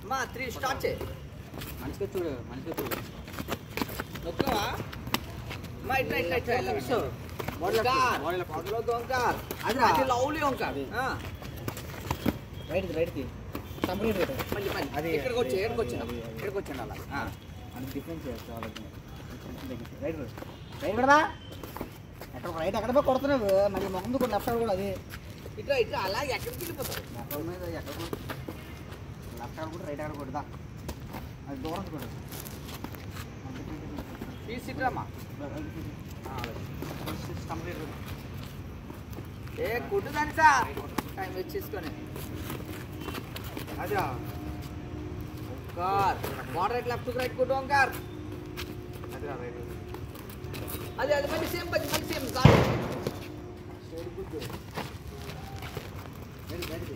అమ్మా three start చేయి మనిషిగా చూడు మనిషిగా చూడు నొక్కవా అమ్మా ఇట్లా ఇట్లా ఇట్లా ఇలా కూర్చో. Body left, Omkar. Body left. మొదలొద్దు ఓంకార్. అదిరా. అది లవ్లీ ఓంకార్. అది. ఆ, రైట్కి రైట్కి కంప్లీట్ రైట్ మళ్ళీ మళ్ళీ అది ఇక్కడికి వచ్చి ఇక్కడికి వచ్చిన అది, అది. ఇక్కడికి వచ్చిన అలా ఆ. అది డిఫరెన్స్ రైట్ రైట్ కూడా ఎక్కడ రైట్ ఎక్కడ పోయి కొడుతున్నావు మళ్ళీ మొహం కూడా లెఫ్ట్ కూడా అది ఇట్లా ఇట్లా అలా ఎక్కడికి వెళ్ళిపోతావు లెఫ్ట్ మీద ఎక్కడ లెఫ్ట్ ఆడ కూడా రైట్ ఆడ కొడదా అది దూరం కూడా తీసి ఇట్రామా కంప్లీట్ ఏ కుట్టు దాని సార్ టైం వేస్ట్ చేసుకొని అదిరా ఓంకార్ మోడరేట్ లెఫ్ట్ రైట్ కుట్టు ఓంకార్ అదిరా రైట్ అది అది మళ్ళీ సేమ్ పది మళ్ళీ సేమ్ కాదు స్ట్రైట్ గుడ్ రైట్ రైట్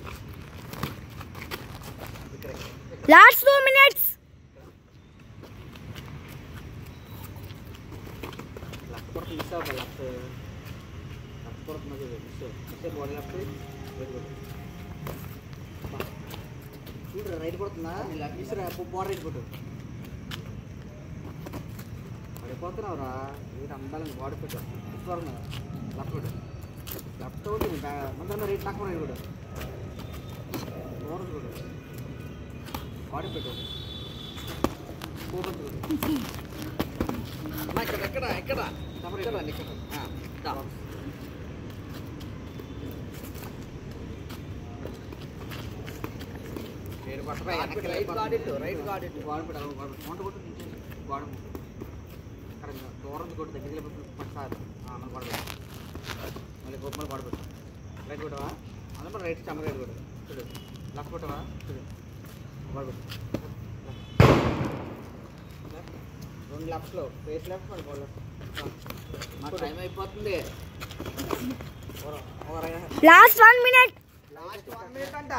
ఇక్కడ Last two minutes. లెఫ్ట్ కొరకు మిస్ అవ్వాలి లెఫ్ట్ లెఫ్ట్ కొరకు miss miss miss body left right కొట్టు చూడు రైట్ కొడుతుందా మిస్ బాడీ రైట్ కొట్టు పడిపోతున్నావురా మీరు అందాలని బాడీ పెట్టు లెఫ్ట్ వరకు లెఫ్ట్ కొట్టు లెఫ్ట్ ఉంటుంది ముందర రైట్ పక్కన రైట్ కొట్టు దూరం కొట్టు బాడీ పెట్టు కూపంచి కొట్టు అమ్మా, ఇక్కడ ఎక్కడ ఎక్కడ తమరు ఇక్కడ ఇక్కడ. ఇక్కడ ఆ, దా. ఏడు పట్టరా, రైట్ వెనక్కి రైట్ రైట్ గాడ్ ఇటు రైట్ గాడ్ ఇటు గోడ పెట్టు అలా గోడ వంట కొట్టు నుంచి గోడ అక్కడ దూరం కొట్టు దగ్గరికి వెళ్ళిపోతుంది పట్టు సార్ మన గోడ పెట్టు మళ్ళీ గొప్ప మళ్ళీ గోడ పెట్టు రైట్ కొట్టవా అలా మరి రైట్ చమ్మ రైట్ కొట్టు చూడు లెఫ్ట్ కొట్టవా చూడు గోడ పెట్టు Left. రెండు లెఫ్ట్లో ఫేస్ లెఫ్ట్ మళ్ళీ గోడ లెఫ్ట్ మా టైం అయిపోతుంది Last one minute. Last one minute అంట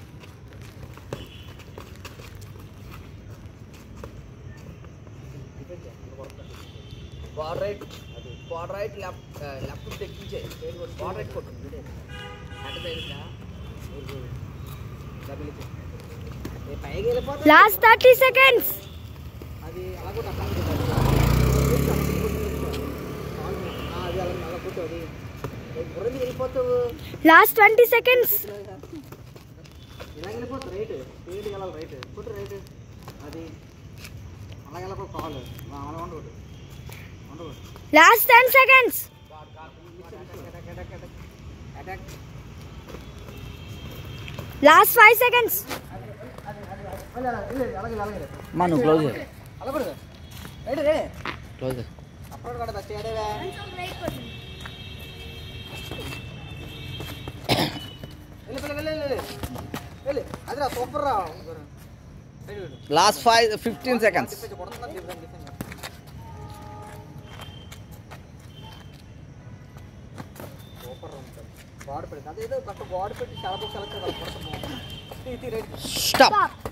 body right body right left left తెక్కించే బాడ్ రైట్ కొట్టు అటు సైడ్ పైకి వెళ్ళిపోతా Last 30 seconds. అది అలా కూడా అట్లా అది అలా అలా కొట్టు అది బుర్ర మీద వెళ్ళిపోతావు Last 20 seconds. ఇలా వెళ్ళిపోతుంది రైట్ స్ట్రైట్కి వెళ్ళాలి రైట్ కొట్టు రైట్ అది అలా వెళ్ళకూడదు కావాలి అలా ఉండకూడదు ఉండకూడదు Last 10 seconds. Attack Last 5 seconds. అలాగే అలాగే మా నువ్వు క్లోజ్ అలా కూడా రైట్ రే క్లోజ్ అప్పుడు కూడా బస్ చేయడవే వెళ్ళి వెళ్ళి వెళ్ళి వెళ్ళి వెళ్ళి అదిరా సూపర్ రా రైట్ వెళ్ళు. Last five fifteen seconds defence కొడుతున్నా డిఫెన్స్ డిఫెన్స్ సూపర్ ఉంటుంది గోడ పెట్టి అదేదో కరెక్ట్ గోడ పెట్టి చాలా బుక్స్ సెలెక్ట్ చేయాలి కొడతా బాగుంది రైట్ స్టాప్